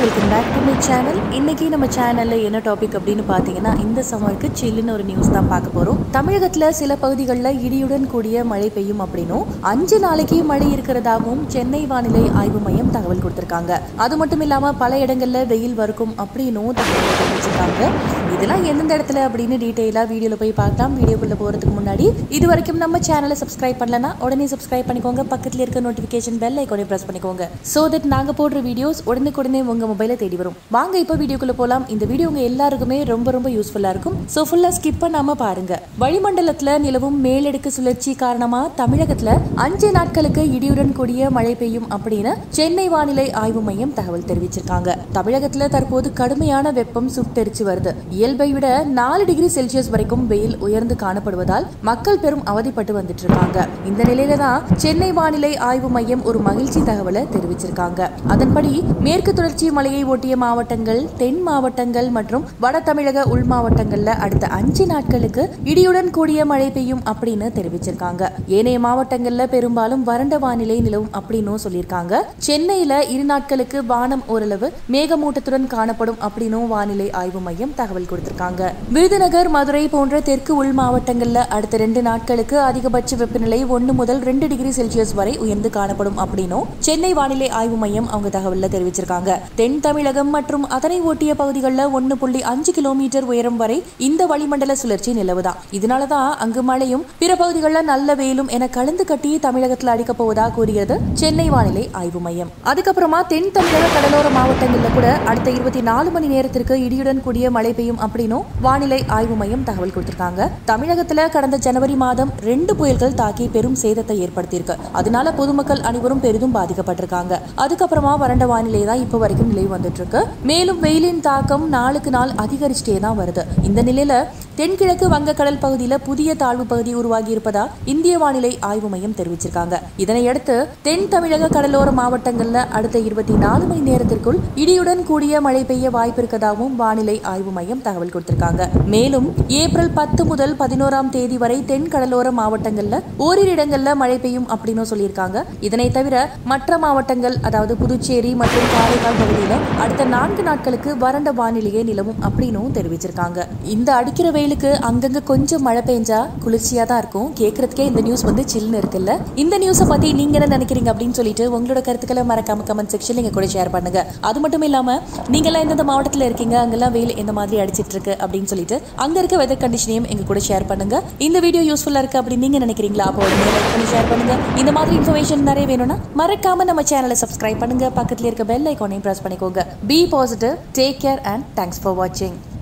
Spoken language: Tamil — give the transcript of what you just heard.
welcome back to my channel இன்னைக்கு நம்ம சேனல்ல என்ன டாபிக் அப்படின்னு பார்த்தீங்கன்னா இந்த சம்மருக்கு சில்லுன்னு ஒரு நியூஸ் தான் பார்க்க போறோம் தமிழகத்துல சில பகுதிகளில் இடியுடன் கூடிய மழை பெய்யும் அப்படின்னும் அஞ்சு நாளைக்கு மழை இருக்கிறதாகவும் சென்னை வானிலை ஆய்வு மையம் தகவல் கொடுத்திருக்காங்க அது மட்டும் இல்லாம பல இடங்கள்ல வெயில் வறுக்கும் அப்படின்னும் தகவல் தெரிவிச்சிருக்காங்க இதெல்லாம் எந்தெந்த இடத்துல அப்படின்னு டீட்டெயிலா வீடியோல போய் பார்க்கலாம் வீடியோக்குள்ள போறதுக்கு முன்னாடி இது வரைக்கும் நம்ம சேனலை சப்ஸ்கிரைப் பண்ணலனா உடனே சப்ஸ்கிரைப் பண்ணிக்கோங்க பக்கத்துல இருக்க நோட்டிஃபிகேஷன் பெல் ஐக்கோனை பிரஸ் பண்ணிக்கோங்க சோ தட் நாங்க போடுற வீடியோஸ் உடனுக்குடனே உங்க மொபைல தேடி வரும் வாங்க இப்போ வீடியோக்குள்ள போலாம் இந்த வீடியோ உங்க எல்லாருக்குமே ரொம்ப ரொம்ப யூஸ்ஃபுல்லா இருக்கும் சோ ஃபுல்லா ஸ்கிப் பண்ணாம பாருங்க வளிமண்டலத்துல நிலவும் மேலடுக்கு சுழற்சி காரணமா தமிழகத்துல அஞ்சு நாட்களுக்கு இடியுடன் கூடிய மழை பெய்யும் அப்படின்னு சென்னை வானிலை ஆய்வு மையம் தகவல் தெரிவிச்சிருக்காங்க தமிழகத்துல தற்போது கடுமையான வெப்பம் சுட்டெரிச்சு வருது இயல்பை விட நாலு டிகிரி செல்சியஸ் வரைக்கும் வெயில் உயர்ந்து காணப்படுவதால் மக்கள் பெரும் அவதிப்பட்டு வந்துட்டு இருக்காங்க இந்த நிலையில தான் சென்னை வானிலை ஆய்வு மையம் ஒரு மகிழ்ச்சி தகவலை தெரிவிச்சிருக்காங்க அதன்படி மேற்கு தொடர்ச்சி மலையை ஒட்டிய மாவட்டங்கள் தென் மாவட்டங்கள் மற்றும் வட தமிழக உள் மாவட்டங்கள்ல அடுத்த அஞ்சு நாட்களுக்கு இடியுடன் கூடிய மழை பெய்யும் அப்படின்னு தெரிவிச்சிருக்காங்க ஏனைய மாவட்டங்கள்ல பெரும்பாலும் வறண்ட வானிலை நிலவும் அப்படின்னும் சொல்லியிருக்காங்க சென்னையில இரு நாட்களுக்கு வானம் ஓரளவு மேகமூட்டத்துடன் காணப்படும் அப்படின்னும் வானிலை ஆய்வு மையம் தகவல் கொடுத்திருக்காங்க விருதுநகர் மதுரை போன்ற தெற்கு உள் மாவட்டங்கள்ல அடுத்த ரெண்டு நாட்களுக்கு அதிகபட்ச வெப்பநிலை ஒன்னு முதல் ரெண்டு டிகிரி செல்சியஸ் வரை உயர்ந்து காணப்படும் அப்படின்னும் சென்னை வானிலை ஆய்வு மையம் அவங்க தகவல்ல தெரிவிச்சிருக்காங்க தென் தமிழகம் மற்றும் அதனை ஒட்டிய பகுதிகளில் ஒன்னு புள்ளி அஞ்சு கிலோமீட்டர் உயரம் வரை இந்த வளிமண்டல சுழற்சி நிலவுதான் இதனாலதான் அங்கு மழையும் பிற பகுதிகளில் நல்ல வெயிலும் என கலந்து கட்டி தமிழகத்தில் அடிக்க போவதா கூறுகிறது சென்னை வானிலை ஆய்வு மையம் அதுக்கப்புறமா தென் தமிழக கடலோர மாவட்டங்களில் கூட அடுத்த இருபத்தி நாலு மணி நேரத்திற்கு இடியுடன் கூடிய மழை பெய்யும் அப்படின்னும் வானிலை ஆய்வு மையம் தகவல் கொடுத்திருக்காங்க தமிழகத்துல கடந்த ஜனவரி மாதம் ரெண்டு புயல்கள் தாக்கி பெரும் சேதத்தை ஏற்படுத்தியிருக்கு அதனால பொதுமக்கள் அனைவரும் பெரிதும் பாதிக்கப்பட்டிருக்காங்க அதுக்கப்புறமா வறண்ட வானிலை தான் இப்போ வரைக்கும் நிலவி வந்துட்டு இருக்கு மேலும் வெயிலின் தாக்கம் நாளுக்கு நாள் அதிகரிச்சுட்டே தான் வருது இந்த நிலையில தென்கிழக்கு வங்கக்கடல் பகுதியில புதிய தாழ்வு பகுதி உருவாகி இருப்பதா இந்திய வானிலை ஆய்வு மையம் தெரிவிச்சிருக்காங்க இதனையடுத்து தென் தமிழக கடலோர மாவட்டங்கள்ல அடுத்த இருபத்தி நாலு மணி நேரத்திற்குள் இடியுடன் கூடிய மழை பெய்ய வாய்ப்பு இருக்கதாகவும் வானிலை ஆய்வு மையம் தகவல் கொடுத்திருக்காங்க மேலும் ஏப்ரல் பத்து முதல் பதினோராம் தேதி வரை தென் கடலோர மாவட்டங்கள்ல ஓரிரு இடங்கள்ல மழை பெய்யும் அப்படின்னு சொல்லியிருக்காங்க இதனை தவிர மற்ற மாவட்டங்கள் அதாவது புதுச்சேரி மற்றும் காரைக்கால் பகுதியில அடுத்த நான்கு நாட்களுக்கு வறண்ட வானிலையே நிலவும் அப்படின்னும் தெரிவிச்சிருக்காங்க இந்த அடிக்கிற வெயிலுக்கு அங்கங்க கொஞ்சம் மழை பெஞ்சா குளிர்ச்சியா தான் இருக்கும் கேட்கறதுக்கே இந்த நியூஸ் வந்து சில்லுன்னு இருக்குல்ல இந்த நியூஸை பத்தி நீங்க என்ன நினைக்கிறீங்க அப்படின்னு சொல்லிட்டு உங்களோட கருத்துக்களை மறக்காம கமெண்ட் செக்ஷன்ல எங்க கூட ஷேர் பண்ணுங்க அது மட்டும் இல்லாம நீங்க எல்லாம் எந்தெந்த மாவட்டத்துல இருக்கீங்க அங்கெல்லாம் வெயில் எந்த மாதிரி அடிச்சிட்டு இருக்கு அப்படின்னு சொல்லிட்டு அங்க இருக்க வெதர் கண்டிஷனையும் எங்க கூட ஷேர் பண்ணுங்க இந்த வீடியோ யூஸ்ஃபுல்லா இருக்கு அப்படின்னு நீங்க நினைக்கிறீங்களா அப்போ உடனே லைக் பண்ணி ஷேர் பண்ணுங்க இந்த மாதிரி இன்ஃபர்மேஷன் நிறைய வேணும்னா மறக்காம நம்ம சேனலை சப்ஸ்கிரைப் பண்ணுங்க பக்கத்துல இருக்க பெல் ஐக்கானையும் பிரஸ் பண்ணிக்கோங்க be positive take care and thanks for வாட்சிங்